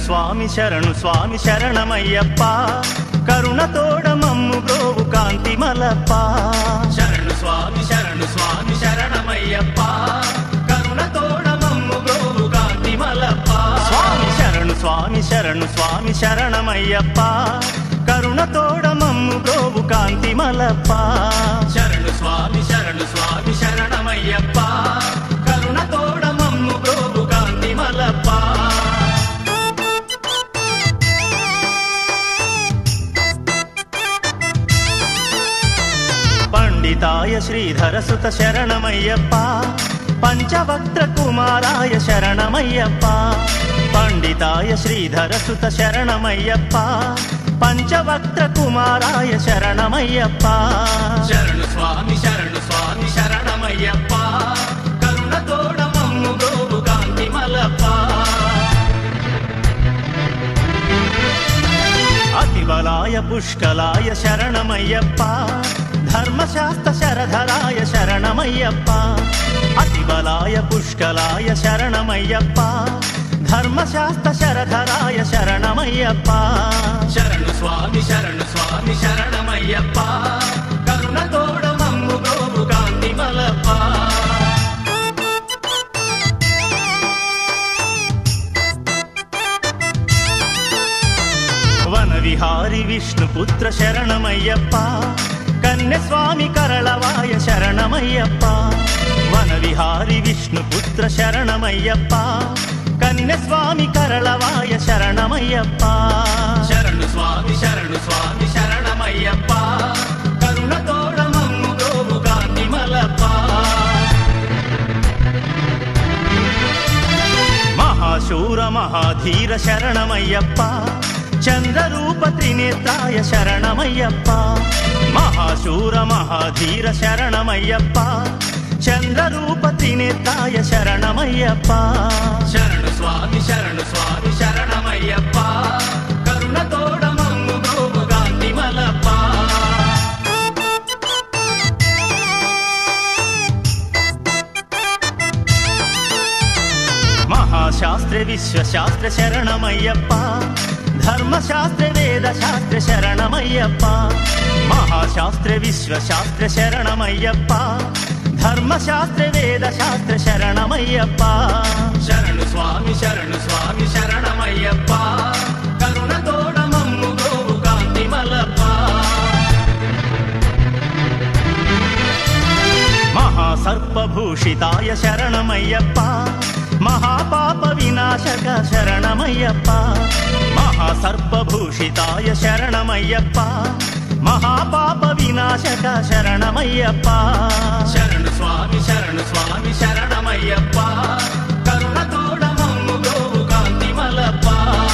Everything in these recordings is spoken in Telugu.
స్వామి శరణు స్వామి శరణమయ్యప్ప కరుణతోడ మమ్ము బ్రోవు కాంతి మలప్ప శరణు స్వామి శరణు స్వామి శరణమయ్యప్ప కరుణతోడ మమ్ము బ్రోవు కాంతి మలప్ప స్వామి శరణు స్వామి శరణు స్వామి శరణమయ్యప్ప కరుణతోడ మమ్ము బ్రోవు కాంతి మలప్ప శరణు స్వామి శరణు స్వామి శరణమయ్యప్ప కరుణతోడ మమ్ము బ్రోవు కాంతి మలప్ప పండితాయ శ్రీధర సుత శరణమయ్యప్ప పంచవక్త్ర కుమారాయ శరణమయ్యప్ప పండితాయ శ్రీధర సుత శరణమయ్యప్ప పంచవక్త్ర కుమారాయ శరణమయ్యప్ప శరణు స్వామి శరణు స్వామి శరణమయ్యప్ప కరుణతోడ మమ్ము బ్రోవు కాంతి మలప్ప అతిబలాయ పుష్కలాయ శరణమయ్యప్ప ధర్మశాస్త్ర శరధరాయ శరణమయ్యప్ప అతిబలాయ పుష్కలాయ శరణమయ్యప్ప ధర్మశాస్త్ర శరధరాయ శరణమయ్యప్ప శరణు స్వామి శరణు స్వామి శరణమయ్యప్ప కరుణతోడ మమ్ము బ్రోవు కాంతి మలప్ప వన విహారి విష్ణుపుత్ర శరణమయ్యప్ప కన్యస్వామి కరళవాయ శరణమయ్యప్ప వన విహారి విష్ణుపుత్ర శరణమయ్యప్ప కన్యస్వామి కరళవాయ శరణమయ్యప్ప శరణు స్వామి శరణు స్వామి శరణమయ్యప్ప కరుణతోడ మమ్ము బ్రోవు కాంతి మలప్ప మహాశూర మహాధీర శరణమయ్యప్ప చంద్రరూప త్రినేత్రాయ శరణమయ్యప్ప మహాశూర మహాధీర శరణమయ్యప్ప చంద్రరూప త్రినేత్రాయ శరణమయ్యప్ప శరణు స్వామి శరణు స్వామి శరణమయ్యప్ప కరుణతోడ మమ్ము బ్రోవు కాంతి మలప్ప మహాశాస్త్ర విశ్వశాస్త్ర శరణమయ్యప్ప ధర్మశాస్త్ర వేద శాస్త్ర శరణమయ్యప్ప మహాశాస్త్ర విశ్వశాస్త్ర శరణమయ్యప్ప ధర్మశాస్త్ర వేద శాస్త్ర శరణమయ్యప్ప శరణు స్వామి శరణు స్వామి శరణమయ్యప్ప కరుణతోడ మమ్ము బ్రోవు కాంతి మలప్ప మహాసర్పభూషితాయ శరణమయ్యప్ప మహాపాప వినాశక శరణమయ్యప్ప మహాసర్పభూషితాయ శరణమయ్యప్ప మహాపాప వినాశక శరణమయ్యప్ప శరణు స్వామి శరణు స్వామి శరణమయ్యప్ప కరుణతోడ మమ్ము బ్రోవు కాంతి మలప్ప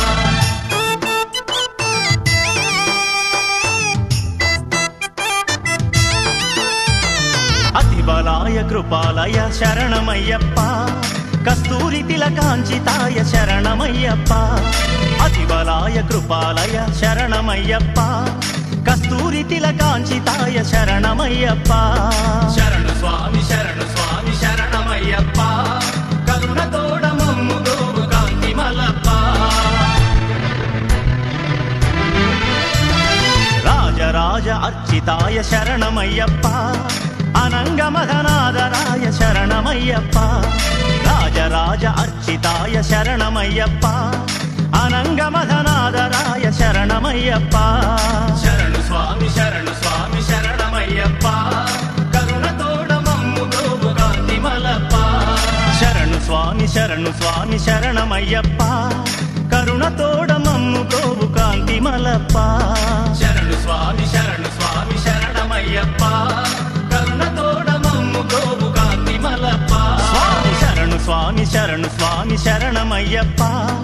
అతిబలాయ కృపాలయ శరణమయ్యప్ప కస్తూరి తిలకాంచితాయ శరణమయ్యప్ప అతిబలాయ కృపాలయ శరణమయ్యప్ప కస్తూరి తిలకాంచితాయ శరణమయ్యప్ప శరణు స్వామి శరణు స్వామి శరణమయ్యప్ప కరుణతోడ మమ్ము బ్రోవు కాంతి మలప్ప రాజరాజ అర్చితాయ శరణమయ్యప్ప అనంగమధనాదరాయ శరణమయ్యప్ప రాజరాజ అర్చితాయ శరణమయ్యప్ప అనంగమధనాదరాయ శరణమయ్యప్ప శరణు స్వామి శరణు స్వామి శరణమయ్యప్ప కరుణతోడ మమ్ము బ్రోవు కాంతి మలప్ప శరణు స్వామి శరణు స్వామి శరణమయ్యప్ప కరుణతోడ మమ్ము గోవు కాంతి మలప్ప శరణు స్వామి శరణు స్వామి శరణమయ్యప్ప కరుణతోడ మమ్ము బ్రోవు కాంతి మలప్ప స్వామి శరణు స్వామి శరణు స్వామి శరణమయ్యప్ప